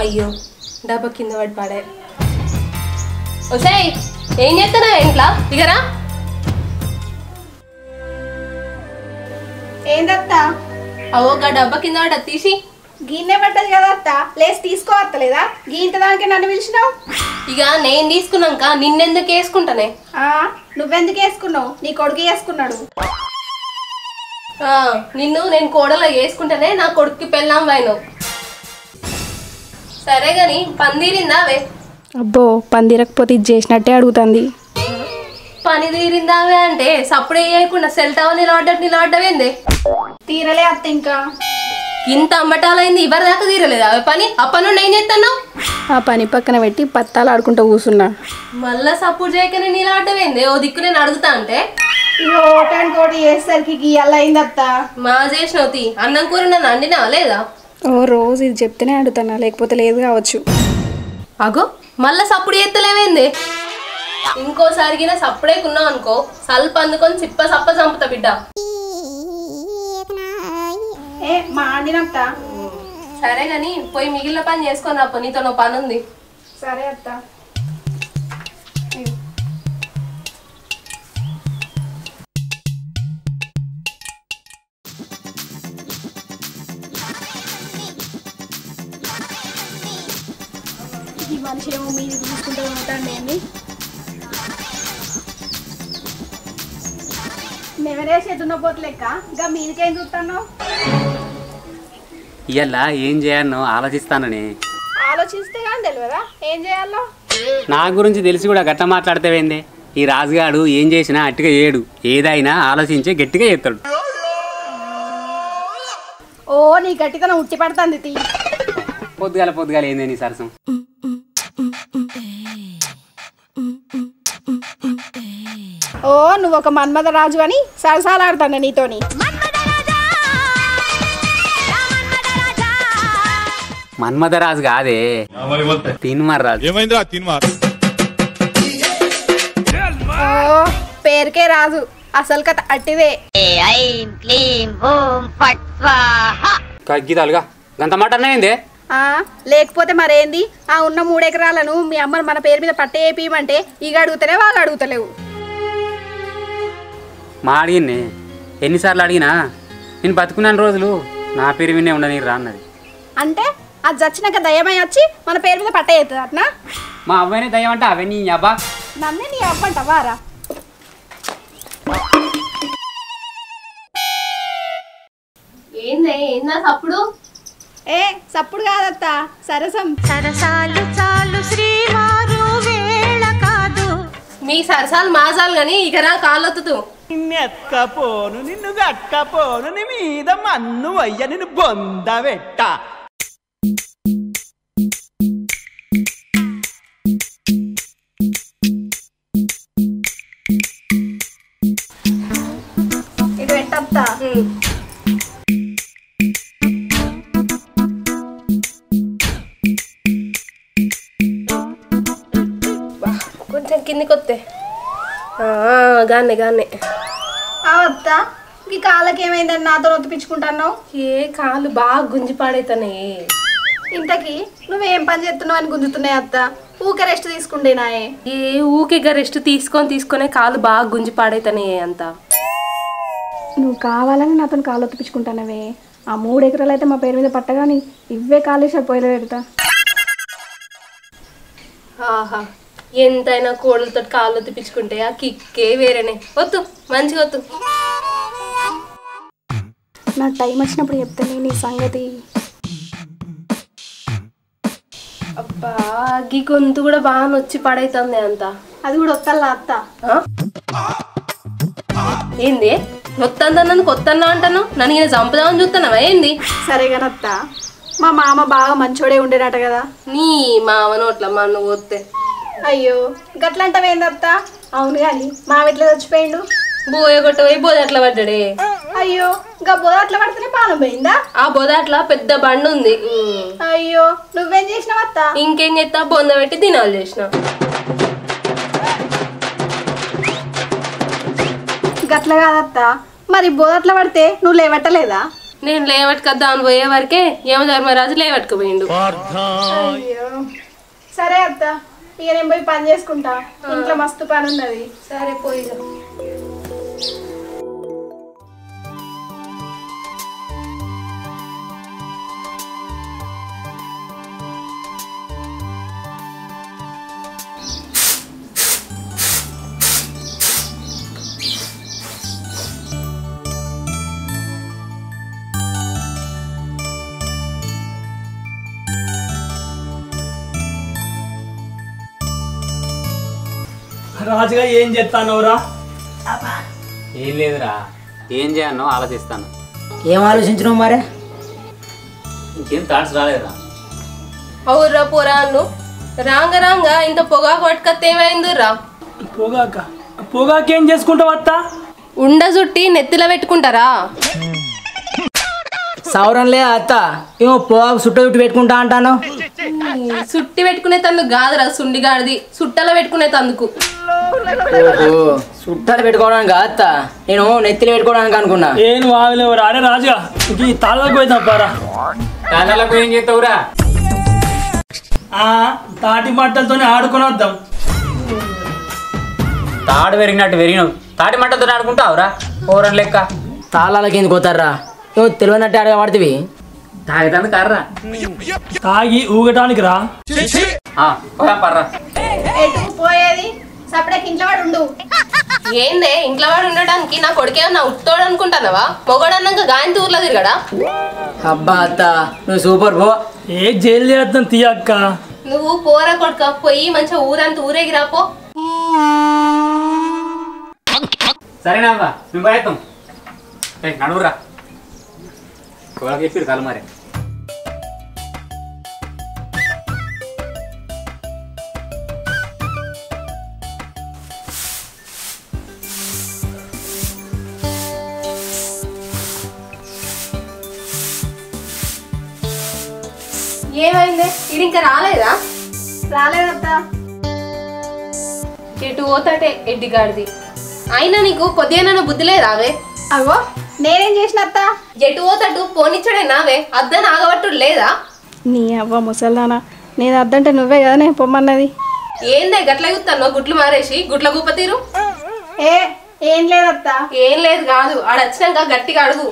అయ్యో డబ్బా కింద పడి పడే ఒసేయ్ ఏం చేస్తున్నా ఇంట్లో దిగరా ఏందత్తా అవో ఒక డబ్బా కింద పడ్డ తీసి గిన్నె పడ్డది కదా అత్త లేసి తీసుకోవత్తలేదా గీంత దానికి నన్ను పిలిచినావు ఇక నేను తీసుకున్నాక నిన్నెందుకు వేసుకుంటానే ఆ, నువ్వెందుకు వేసుకున్నావు నీ కొడుకు వేసుకున్నాడు ఆ, నిన్ను నేను కోడలో వేసుకుంటానే నా కొడుక్కి పెళ్ళాం పోయినావు సరే గాని పందిరిందావే అబ్బో పందిరకపోతే ఇది చేసినట్టే అడుగుతుంది పని తీరిందావే అంటే సప్పుడు వేయకుండా సెల్ టవర్ నిలబడ్డట్టు నిలబడ్డవేందే తీరలే అత్త ఇంకా ఇంత అమ్మటాలైంది ఇవరి దాకా తీరలేదు అవి పని అప్ప నుండి ఏం చేస్తున్నావు ఆ పని పక్కన పెట్టి పత్తాలు ఆడుకుంటూ కూర్చున్నా మళ్ళా సపోర్ట్ చేయకనే నిలబడ్డవేంది ఓ దిక్కు నేను అడుగుతా అంటే ఇక ఓటానికి ఒకటి చేసేసరికి గీయాల అయింది అత్త మా చేసినవు తీ అన్నం కూర నన్ను అండినా లేదా ఓ రోజు ఇది చెప్తేనే అడుగుతానా లేకపోతే లేదు కావచ్చు అగో మళ్ళా సప్పుడు చేస్తలేవేంది ఇంకోసారి సప్పుడే కున్నావు అనుకో సల్ప అందుకొని చిప్ప సప్ప చంపుతా బిడ్డ ఏ మా ఆడినత్త సరే గాని పోయి మిగిలిన పని చేసుకొని రా పో, నీతో నువ్వు పని ఉంది సరే అత్త ఈ మనిషి ఏమో మీరు చూసుకుంటూ ఉంటాండి నెవరేసే దున్నపోతు లెక్క ఇంకా మీదికేం చూస్తాను ఇవాళ ఏం చేయాలనో ఆలోచిస్తానని ఆలోచిస్తే కానీ తెలియదా ఏం చేయాలో నా గురించి తెలిసి కూడా గట్ట మాట్లాడితేవేంది ఈ రాజుగాడు ఏం చేసినా అట్టిగా ఏడు ఏదైనా ఆలోచించి గట్టిగా చేస్తాడు ఓ నీ గట్టితనం ఉట్టి పడుతుంది తీ పొద్దుగాల పొద్దుగాల ఏంది నీ సరసం ఓ నువ్వు ఒక మన్మథ రాజు అని సరసాలాడుతాను నీతోని మన్మథరాజు కాదే తిన్మర్ రాజు ఏమైందిరా తిన్మార్ ఓ పేరుకే రాజు అసలు కథ అట్టిదే ఐం క్లీం ఓం ఫట్ స్వాహ కగ్గిదాలుగా గంత మాట అన్నాయిందే ఆ లేకపోతే మరేంది ఆ ఉన్న మూడెకరాలను మీ అమ్మను మన పేరు మీద పట్టే వేపియమంటే ఇక అడుగుతలే వాళ్ళు అడుగుతలేవు మా అడిగిన్నే ఎన్నిసార్లు అడిగినా నేను బతుకున్నాను రోజులు నా పేరు విన్నే ఉండని రా అన్నది అంటే అది చచ్చినాక దయ్యమై వచ్చి మన పేరు మీద పట్టే అవుతుంది అట్నా మా అబ్బాయిని దయ్యం అంటే అవన్నీ నీ అబ్బా నన్నే నీ అవ్వంట వారా ఏందే ఏందా సప్పుడు ఏ సప్పుడు కాదత్త సరసం సరసాలు చాలు శ్రీవారు వేళ కాదు మీ సరసాలు మాసాలు గాని ఇక రా కాళ్ళొత్తుతూ నిన్నెత్తపోను నిన్ను గట్టపోను నీ మీద మన్ను అయ్య నిన్ను బొందబెట్ట ఇది పెట్టత్తా కొంచెం కిందికి వస్తే గానే గానే అవత్త ఈ కాళ్ళకి ఏమైందని నాతో ఒత్తిపించుకుంటున్నావు ఏ కాలు బాగా గుంజి పాడైతానే ఇంతకీ నువ్వేం పని చేస్తున్నావు అని గుంజుతున్నాయి అత్త ఊకే రెస్ట్ తీసుకుంటేనాయే ఏ ఊకిగా రెస్ట్ తీసుకొని తీసుకొని కాలు బాగా గుంజి పాడైతానే అంతా నువ్వు కావాలని నాతో కాళ్ళు ఒత్తిపించుకుంటానవే ఆ మూడు ఎకరాలు అయితే మా పేరు మీద పట్టగాని ఇవే కాలేసి పోయిలో పెడతా ఆహా ఎంతైనా కోడలతో కాళ్ళు తిప్పించుకుంటే ఆ కిక్కే వేరేనే వద్దు మంచిగా వద్దు నా టైం వచ్చినప్పుడు చెప్తాను నీ సంగతి అబ్బా గీ గొంతు కూడా బాగా నొచ్చి పడైతుంది అంతా అది కూడా వస్తల్లా అత్త ఆ? ఏంది నొత్తందా నన్ను కొత్తన్నా అంటాను నన్ను ఈయన చంపుదామని చూస్తున్నావా ఏంది సరే అత్త మా మామ బాగా మంచోడే ఉండేనట కదా నీ మావ నోట్ల మా నువ్వు వస్తే అయ్యో గట్లంటావేందత్త అవును కానీ మావ ఎట్లా చచ్చిపోయిండు బోయ కొట్టబోయి బోదట్ల పడ్డాడే అయ్యో ఇంకా బోధ అట్లా పడితేనే పానం పోయిందా ఆ బోదట్ల పెద్ద బండి ఉంది ఉమ్. అయ్యో నువ్వేం చేసినావు అత్త ఇంకేం చేస్తా బొంద పెట్టి తినాలి చేసిన గట్ల కాదత్త మరి బోధ అట్లా పడితే నువ్వు లేవట్టలేదా నేను లేవట్టుకద్దామని పోయే వరకే యమధర్మరాజు లేవట్టుకుపోయిండు అయ్యో సరే అత్త ఇక నేను పోయి పని చేసుకుంటా ఇంట్లో మస్తు పని ఉన్నది సరే పోయి రాజుగా ఏం చెప్తానవరా ఏం లేదురా ఏం చేయన్నో ఆలోచిస్తాను ఏం ఆలోచించినావు మరి ఇంకేం థాట్స్ రాలేదురా అవుర్రా పోరాన్ను రాంగ రాంగ ఇంత పొగాకు పట్టుకత్తే ఏమైందిరా పొగాక పొగాకేం చేసుకుంటావు అత్త ఉండ జుట్టి నెత్తిలో పెట్టుకుంటారా సౌరం లేదా అత్త ఏమో పొగాకు సుట్ట చుట్టు పెట్టుకుంటా అంటాను సుట్టి పెట్టుకునే తందుకు కాదురా సుండిగాడిది సుట్టలో పెట్టుకునే తందుకు ఓహో సుట్టాలు పెట్టుకోవడానికి కాదు అత్త నేను నెత్తిలో పెట్టుకోవడానికి అనుకున్నా ఏం వాగలేవురా అరే రాజుగా ఇంక ఈ తాళ్ళకు పోయిద్దాం పారా దానిలకు ఏం చేస్తావురా ఆ, తాటి మట్టలతోనే ఆడుకొని వద్దాం తాడు పెరిగినట్టు పెరిగినావు తాటి మంటతో ఆడుకుంటావురా ఓరన్ లెక్క తాళాలకి ఎందుకు పోతారా ఏమో తెలియనట్టు అడగ పడుతుంది తాగుతాను కర్రా తాగి ఊగటానికి రా ఆ, పోదాం పర్రా ఎటు పోయేది సపరేట్ ఇంట్లో వాడు ఉండు ఏందే ఇంట్లో వాడు ఉండడానికి నా కొడుకేమన్నా ఉత్తోడు అనుకుంటానవా మొగడన్నాక గాయంతి ఊర్లో తిరగడా అబ్బా అత్త నువ్వు సూపర్ పో ఏ జైలు చేద్దాం తీయక్క నువ్వు పోర కొడుక పోయి మంచిగా ఊరంతా ఊరేగి రాపో సరేనా అవ్వ మేము పోయేస్తాం ఏ, నడువురా కూరకి చెప్పారు కలు మరి ఏమైంది ఇది ఇంకా రాలేదా రాలేదత్త ఎటు పోతాటే ఎడ్డిగాడిది అయినా నీకు కొద్దిగా బుద్ధి లేదావే అగో నేనేం చేసిన అత్త ఎటు పోతాడు పోనిచ్చడే నావే అద్దని ఆగబట్టుడు లేదా నీ అవ్వ ముసల్దానా నేను అద్దంటే నువ్వే కదా నేను పొమ్మన్నది ఏందే గట్ల చూస్తాను గుడ్లు మారేసి గుడ్ల గుప్ప తీరు ఏ ఏం లేదత్త ఏం లేదు కాదు ఆడ వచ్చినాక గట్టిగా అడుగు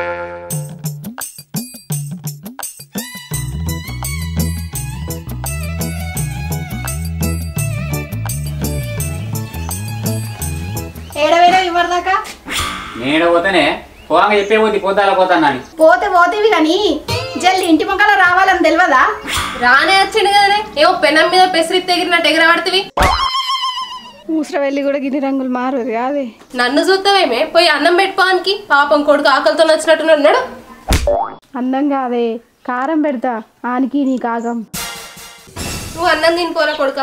ఏడవేడో ఇవ్వరదాకా నేను పోతేనే పోగా చెప్పే పోతే పోతాలా పోతాను అని పోతే పోతేవి కానీ జల్ది ఇంటి మొక్కల రావాలని తెలియదా రానే వచ్చిండు కదనే ఏమో పెనం మీద పెసరి తెగిరినట్టు ఎగరబడితివి ఊసర వెళ్ళి కూడా గిన్ని రంగులు మారుది కాదే నన్ను చూస్తావేమే పోయి అన్నం పెట్టుకోనికి పాపం కొడుకు ఆకలితో వచ్చినట్టున్నాడు అందం కాదే కారం పెడతా ఆనికి నీ కాగం నువ్వు అన్నం తిని పోరా కొడుక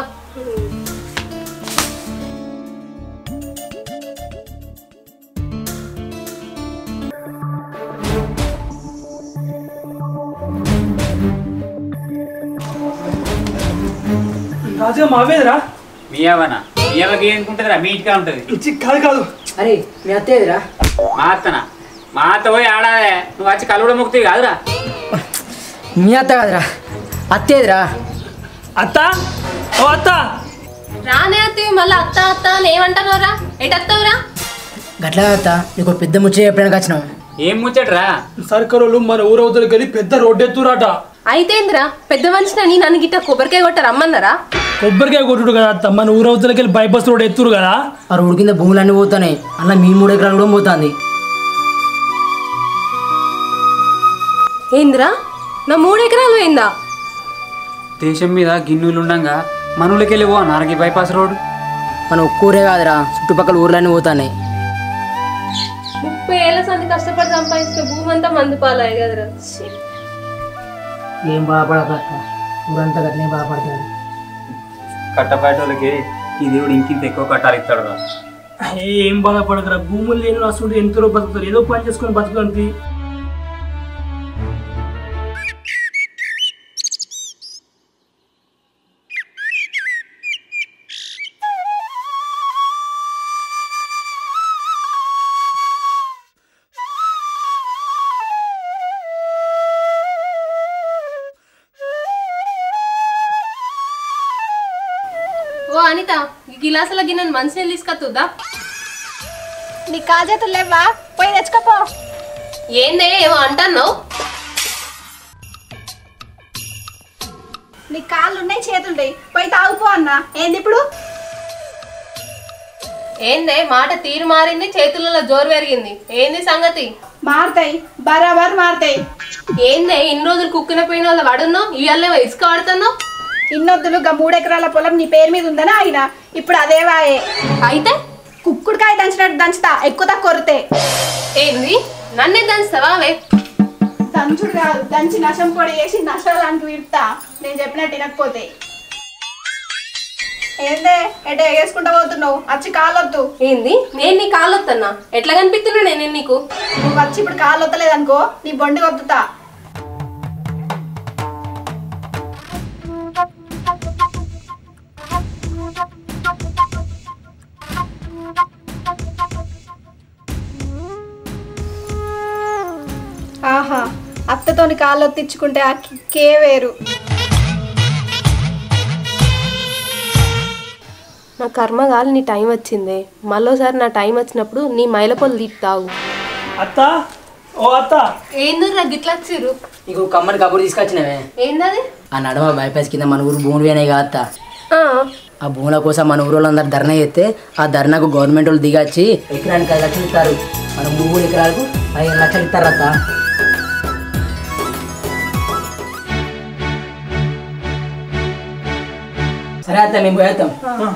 రాజుగా మావేదిరా మీ అవ్వనా మీ అవ్వకి ఏం ఉంటుందిరా మీ ఇంటికా ఉంటుంది ఇచ్చి కాదు కాదు అరే మీ అత్త ఏదిరా మా అత్తనా మా అత్త పోయి ఆడాదే నువ్వు వచ్చి కలువడ ముక్తి కాదురా మీ అత్త కాదురా అత్త ఏదిరా అత్త ఓ అత్త రానే అత్తివి మళ్ళీ అత్త అత్త అని ఏమంటున్నావురా ఎటత్తవురా గట్లా అత్త నీకు పెద్ద ముచ్చ చెప్పడానికి వచ్చినాం ఏం ముచ్చట్రా సర్కరోళ్ళు మన ఊరవతలకి వెళ్ళి పెద్ద రోడ్డు ఎత్తురాట అయితేంద్రా పెద్ద మనిషిని నన్ను గిట్ట కొబ్బరికాయ కొట్ట రమ్మన్నారా కొబ్బరికాయ కొట్టుడు కదా అత్త మన ఊరవతలకి వెళ్ళి బైపాస్ రోడ్ ఎత్తురు కదా ఆ రోడ్డు కింద భూములన్నీ పోతున్నాయి అలా మీ మూడు ఎకరాలు కూడా పోతుంది ఏంద్రా నా మూడు ఎకరాలు పోయిందా దేశం మీద గిన్నెలు ఉండంగా మనులకెళ్ళి పో నారకి బైపాస్ రోడ్ మన ఒక్కూరే కాదురా చుట్టుపక్కల ఊర్లన్నీ పోతున్నాయి ముప్పై ఏళ్ళ సంది కష్టపడి సంపాదించిన భూమి అంతా మంది పాలయ్య కదరా ఛీ. ఏం బాధపడక ఊరంతా గట్లనే బాధపడతాడు కట్టపేటోళ్ళకి ఈ దేవుడు ఇంకింత ఎక్కువ కట్టాలి ఇస్తాడు ఏం బాధపడకరా భూములు లేని అసలు ఎంతో బతుకుతారు ఏదో పని చేసుకొని బతుకుతుంది ఓ అనిత ఈ గిలాసుల గిన్నె మంచినీళ్ళు తీసుకొస్తుందా నీ కాజేతులు లేవా పోయి తెచ్చుకోపో ఏందే ఏమో అంటున్నావు నీ కాళ్ళు ఉన్నాయి చేతులు పోయి తాగుపో అన్న ఏంది ఇప్పుడు ఏందే మాట తీరు మారింది చేతులలో జోరు పెరిగింది ఏంది సంగతి మారుతాయి బరాబర్ మారుతాయి ఏందే ఇన్ని రోజులు కుక్కిన పోయిన వాళ్ళ వాడున్నావు ఇవాళ ఇసుక వాడుతున్నావు ఇన్నొద్దులు గా మూడెకరాల పొలం నీ పేరు మీద ఉందని ఆయన ఇప్పుడు అదే వాయే అయితే కుక్కుడుకాయ దంచినట్టు దంచుతా ఎక్కువ తక్కువ కొరితే ఏంది నన్నే దంచుతావా అవే దంచుడు కాదు దంచి నశం పొడి వేసి నష్టాలానికి విడతా నేను చెప్పినట్టు వినకపోతే ఏందే ఎట ఎగేసుకుంటా పోతున్నావు వచ్చి కాలొద్దు ఏంది నేను నీ కాళ్ళు వస్తున్నా ఎట్లా కనిపిస్తున్నా నేను నీకు నువ్వు వచ్చి ఇప్పుడు కాలు వత్తలేదనుకో నీ బొండి కొత్తుతా ఆహా అత్తతోని కాళ్ళు ఒత్తించుకుంటే ఆ కిక్కే వేరు నా కర్మగాలి నీ టైం వచ్చిందే మళ్ళోసారి నా టైం వచ్చినప్పుడు నీ మైలపొలు తీస్తావు అత్త ఓ అత్త ఏందిరా గిట్లా వచ్చిర్రు నీకు కమ్మని కబురు తీసుకొచ్చినవే ఏందది ఆ నడమ బైపాస్ కింద మన ఊరు భూములు పోయినాయి కాదు అత్త. ఆ, ఆ భూముల కోసం మన ఊరు వాళ్ళందరూ ధర్నా చేస్తే ఆ ధర్నాకు గవర్నమెంట్ వాళ్ళు దిగచ్చి ఎకరానికి ఐదు లక్షలు ఇస్తారు మన మూడు ఎకరాలకు ఐదు లక్షలు ఇస్తారు అత్త సరే అత్త మేము పోయేస్తాం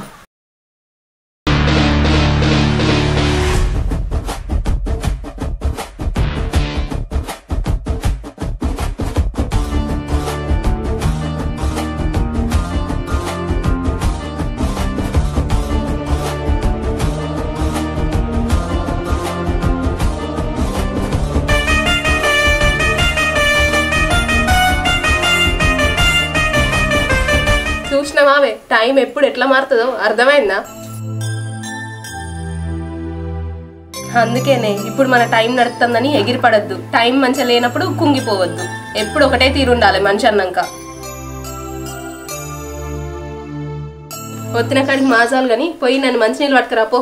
చూసినావావే టైం ఎప్పుడు ఎట్లా మారుతుందో అర్థమైందా అందుకేనే ఇప్పుడు మన టైం నడుస్తుందని ఎగిరిపడద్దు టైం మంచిగా లేనప్పుడు కుంగిపోవద్దు ఎప్పుడు ఒకటే తీరుండాలి మనిషి అన్నాక వచ్చిన కాడికి మాజాలు కానీ పోయి నన్ను మంచినీళ్ళు పట్టుకురా పో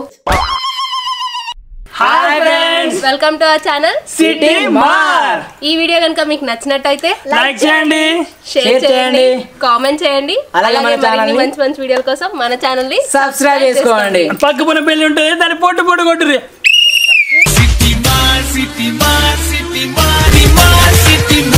hi friends welcome to our channel Seeti Maar ఈ వీడియో కనుక మీకు నచ్చినట్టయితే లైక్ చేయండి షేర్ Share చేయండి చేయండి. కామెంట్ చేయండి అలాగే మన అలాగే మరిన్ని channel ని మంచి మంచి వీడియోల కోసం మన ఛానల్ ని సబ్స్క్రైబ్ చేసుకోండి పక్క పొన్న పెళ్లి ఉంటుంది దాన్ని పొట్టు పొట్టు కొట్టుర్రి సిటీ మార్ సిటీ మార్ సిటీ మార్ సిటీ మార్